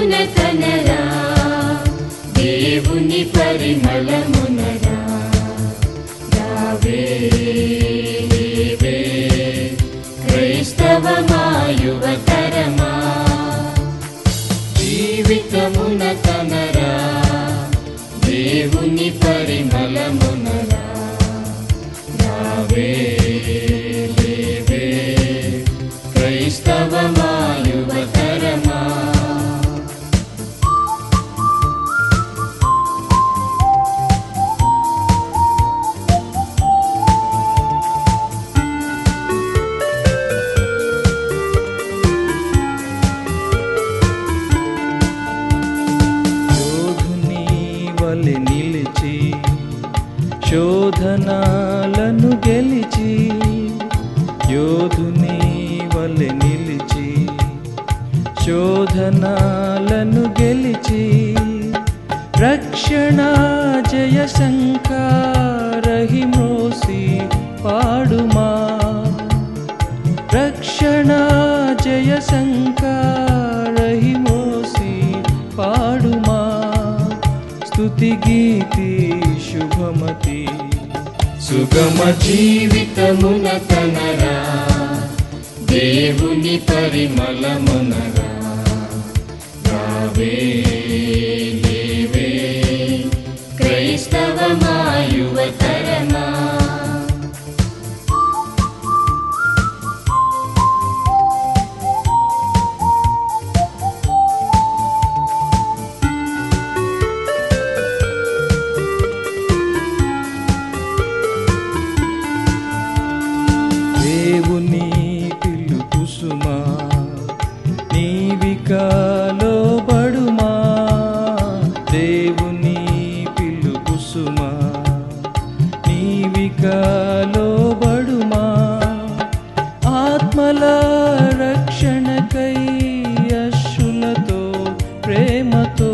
జీవితమున తనరా దేవుని పరిమళమునరా రావే లేవే క్రైస్తవ మాయువతరమా జీవితమున తనరా దేవుని పరిమళమునరా రావే లేవే క్రైస్తవ మాయువతరమా యోధుని వలె నిలిచి శోధనాలను గెలిచి యోధుని వలె నిలిచి శోధనాలను గెలిచి రక్షణ జయ శంకారహి మోసి పాడుమా రక్షణ జయ శంకారహి మోసి పాడుమా స్తుతి గీతి శుభమతి సుగమ జీవితమున తనరా దేవుని పరిమళమునరా రావే లేవే క్రైస్తవ మాయువతరమా దేవుని పిలుపు సుమా నీవికాలో బడుమా దేవుని పిలుపు సుమా నీవికాలో బడుమా ఆత్మల రక్షణకై అశ్రులతో ప్రేమతో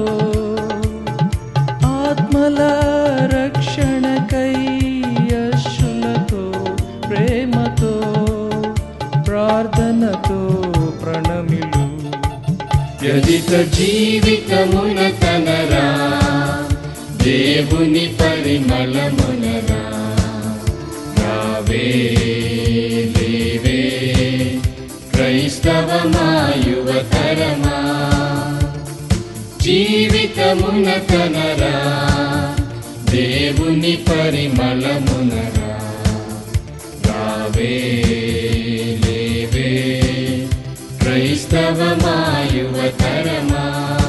ఆత్మల రక్షణకై అశ్రులతో ప్రేమతో ప్రార్థనతో ప్రణమిలు వ్యధిత జీవితమున తనరా దేవుని పరిమళమునరా రావే లేవే క్రైస్తవ మాయువతరమా జీవితమున తనరా దేవుని పరిమళమునరా రావే లేవే క్రైస్తవ మాయువతరమా